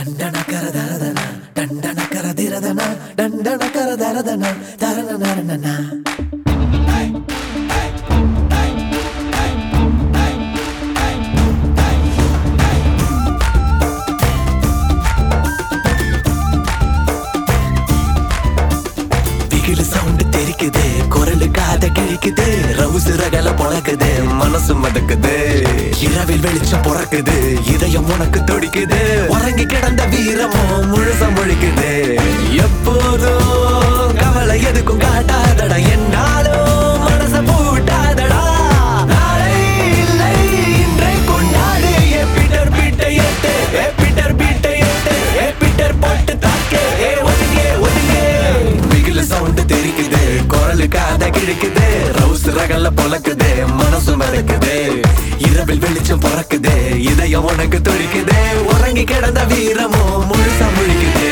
ದಂಡನ ಕರ ದರದನ ದಂಡನ ಕರ ದಿರದನ ದಂಡನ ಕರ ದರದನ ತರನ ನರನನ திகிலு சவுண்ட் தெரிக்குது குரலு காத கிழிக்குது ரவுசு ரகல பொழக்குது மனசு மதக்குது இரவில் வெளிச்சம் பிறக்குது இதயம் உனக்கு துடிக்குது உறங்கி கிடந்த வீரமோ முழுசா முழிக்குது எப்போதும் கவலை எதுக்கும் காட்டாதடா என்னாலும் மனச பூட்டாதடா நாளை இல்லை இன்றை கொண்டாடு ஏ பீட்டர் பீட்டை ஏத்து ஏ பீட்டர் பீட்டை ஏத்து ஏ பீட்டர் போட்டு தாக்கு ஏ ஒதுங்கே ஒதுங்கே பிகில சவுண்ட் தெரிக்குது குரலு காத கிழிக்குது ரவுஸ் ரகல்ல பொழக்குது மனசு மறக்குது இரவில் வெளிச்சம் பிறக்குது இதயம் உனக்கு துடிக்குது உறங்கி கிடந்த வீரமோ முழுசா முழிக்குது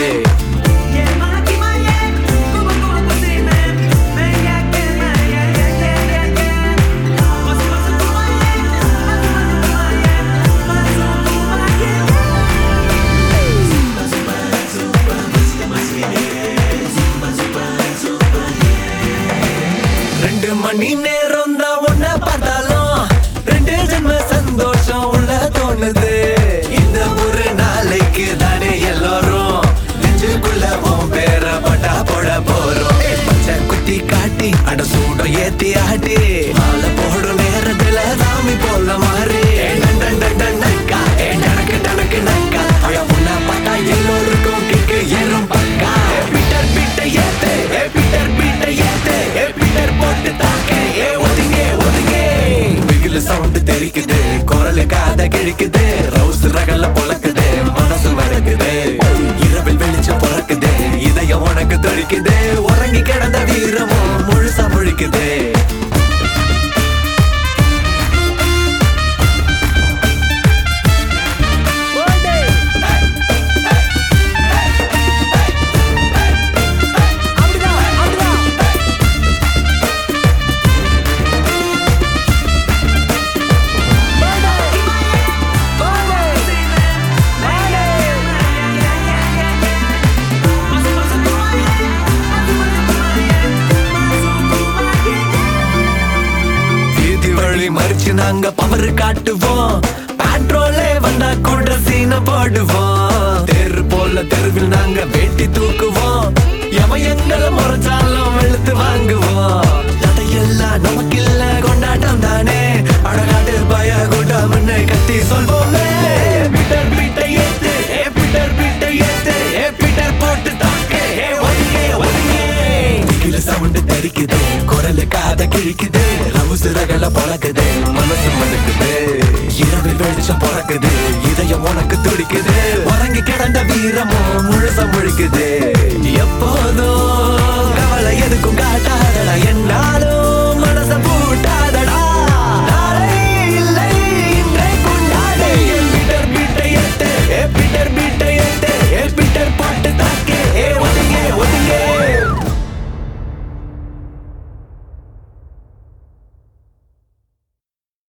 ரெண்டு மணி நேரம் தான் உன்ன பார்த்தாலும் ரெண்டு ஜென்ம சந்தோஷம் உள்ள தோணுது இந்த ஒரு நாளைக்கு தானே எல்லாரும் நெஞ்சுக்குள்ள உன் பேர பட்டா போட போறோம் ஏய், பச்சை குத்தி காட்டி அட சூடம் ஏத்தி ஆட்டி மாலை போடும் நேரத்துல சாமி போல மாறி ஏ, டன், டன், டன், டன், நக்கா. ஏ, டனக்கு, டனக்கு, நக்கா. அவ உன்னை பார்த்தா எல்லோருக்கும் கிக்கு ஏறும் பக்கா ஏ, பீட்டர் பீட்டை ஏத்து ஏ, பீட்டர் பீட்டை ஏத்து ஏ, பீட்டர் போட்டு தாக்கு ஏ, ஒதுங்கே ஒதுங்கே பிகில சவுண்ட் தெரிக்குது குரலு காத கிழிக்குது ரவுஸ் ரகல்ல பொழக்குது மனசு மறக்குது இரவில் வெளிச்சம் பிறக்குது இதயம் உனக்கு துடிக்குது உறங்கி கிடந்த வீரமோ முழுசா முழிக்குது வீதி வழி மறிச்சு நாங்க பவர் காட்டுவோம் பெட்ரோலே வந்தா கூட சீன போடுவோம் தெரு போல தெருவில் நாங்க வேட்டி தூக்குவோம் எவன் எங்களை முறைச்சாலும் வெளுத்து வாங்குவோம் அதையெல்லாம் நமக்கு இல்ல கொண்டாட்டம் தானே அழகாட்டு பய கூட்டம்னு கத்தி சொல்வோமே பீட்டர் பீட்டை ஏத்து ஏ பீட்டர் பீட்டை ஏத்து ஏ பீட்டர் போட்டு தாக்கு ஏ ஒதுங்கே ஒதுங்கே திகில சவுண்ட் தெரிக்குது குரலு காத கிழிக்குது ரவுசு ரகல பழக்குது மனசு மதுக்குது இரவில் வெளிச்சம் பிறக்குது இதயம் உனக்கு துடிக்குது உறங்கி கிடந்த வீரமோ முழுச முழிக்குது